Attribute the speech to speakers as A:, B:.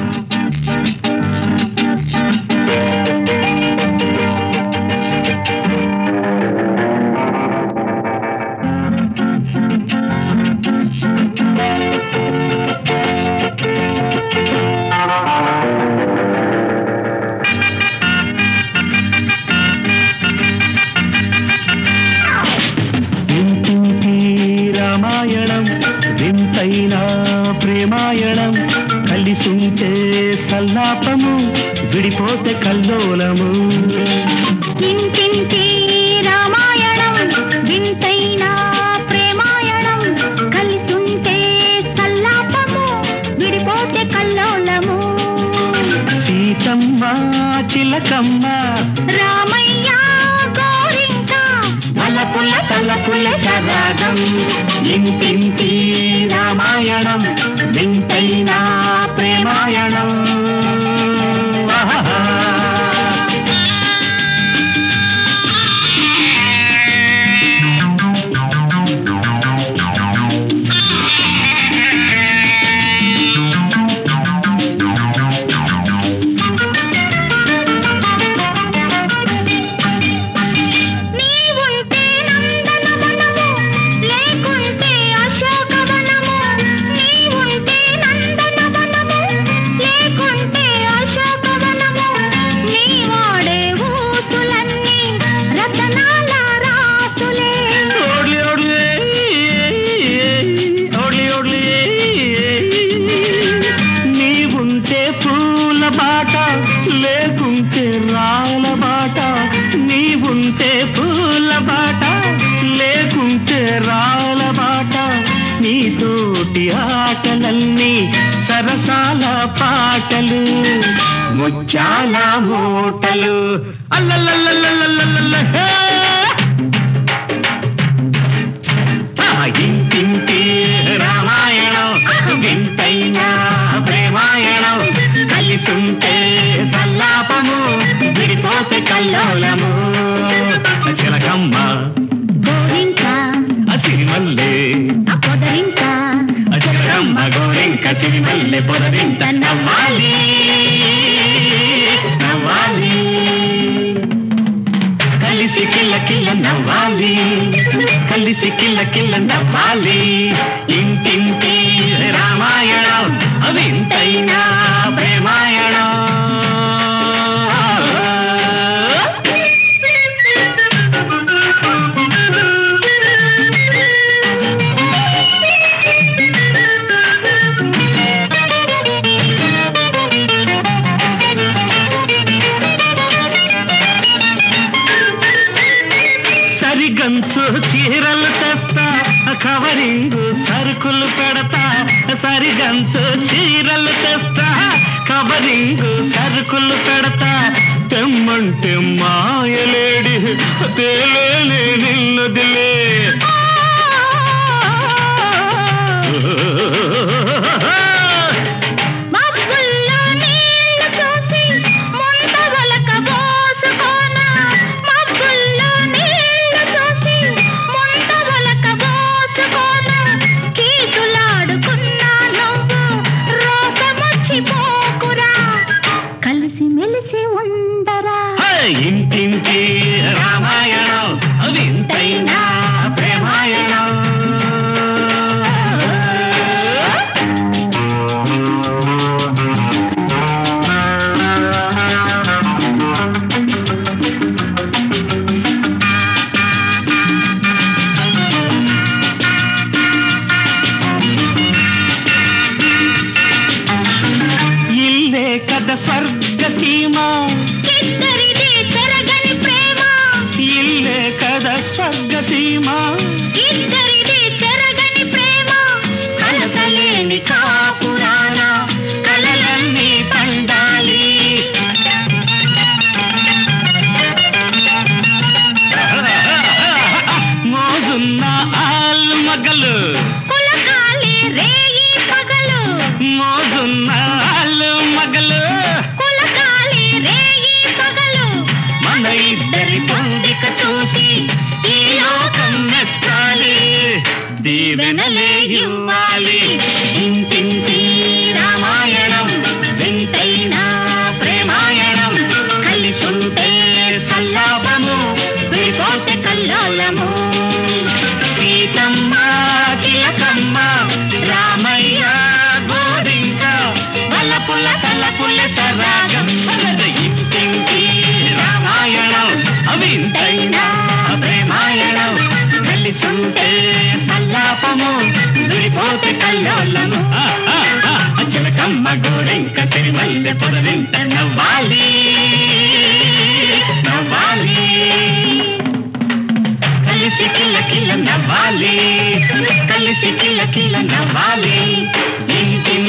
A: ఇంటింటి రామాయణం వింతైన ప్రేమాయణం కలిసుంటే సల్లాపము విడిపోతే కల్లోలము
B: ఇంటింటి రామాయణం వింతైన ప్రేమాయణం కలిసుంటే సల్లాపము విడిపోతే కల్లోలము
A: సీతమ్మ చిలకమ్మ
B: రామయ్య గోరింక
A: తలపుల తలపుల సరాగం ఇంటింటి రామాయణం వింతైన ప్రేమాయణం ఆహా.
B: నీవుంటే నందనవనము లేకుంటే అశోకవనము నీవుంటే నందనవనము లేకుంటే అశోకవనము నీ వాడే ఊసులన్నీ రతనాల రాసులే
A: ఓడ్లి ఓడ్లి ఓడ్లి ఓడ్లి నీవుంటే పూల బాట లేకుంటే రాల బాట నీవుంటే పూల బాట లేకుంటే రాల బాట నీతోటి ఆటలన్నీ సరసాల పాటలు ముచ్చాల మూటలు అల్లల్లల్లల్లల్లల్లల్ల హే! ఆ ఇంటింటి రామాయణం వింతైన ప్రేమాయణం కలిసుంటే సల్లాపము విడిపోతే కల్లోలము చిలకమ్మ
B: గోరింక
A: సిరిమల్లె
B: ఆ పొదరింక
A: చిలకమ్మ గోరింక సిరిమల్లె పొదరింట నవ్వాలి నవ్వాలి కలిసి కిల్ల కిల్ల నవ్వాలి కలిసి కిల్ల కిల్ల నవ్వాలి ఇంటింటి రామాయణం అవింతైనా ప్రేమాయణం సరిగంచు చీరలు తెస్తా కవరింగు సరుకులు పెడతా సరిగంచు చీరలు తెస్తా కవరింగు సరుకులు పెడతా తెమ్మంటే మాయలేడి తేలేని నిన్నదిలే
B: మబ్బుల్లో నీళ్లు చూసి ముంతగలక పోసుకోనా మబ్బుల్లో నీళ్లు చూసి ముంతగలక పోసుకోనా కీచులాడుకున్నా నువ్వు రోసమొచ్చిపోకురా కలిసి మెలిసి ఉండరా
A: హే! ఇంటింటి రామాయణం వింతైనా ప్రేమాయణం ఇల్లే కథ స్వర్గ సీమ
B: ఇద్దరిది చెరగని ప్రేమ
A: ఇల్లే కథ స్వర్గ సీమ
B: ఇద్దరిది చెరగని ప్రేమ కలతలేని కాపురాన
A: కలలన్నీ పండాలి మోజున్న ఆల్ మగలు
B: కులకాలి రేయి పగలు
A: మోజున్న ఆల్ మగలు
B: కులకాలి రేయి పగలు
A: మన ఇద్దరి పొందిక చూసి ఈ లోకం మెచ్చాలి దీవెనలే ఇవ్వాలి ఇంటింటి రామాయణం వెంట పులస రాగం ఇంటింటి రామాయణం అవింతైనా ప్రేమాయణం కలిసుంటే సల్లాపము విడిపోతే కల్లోలము ఆ, ఆ, ఆ, చిలకమ్మ గోడెంక తిరుమల్లె పొదవింత నవ్వాలి నవ్వాలి కలిసి కిల్ల కిల్ల నవ్వాలి కలిసి కిల్ల కిల్ల నవ్వాలి ఇంటి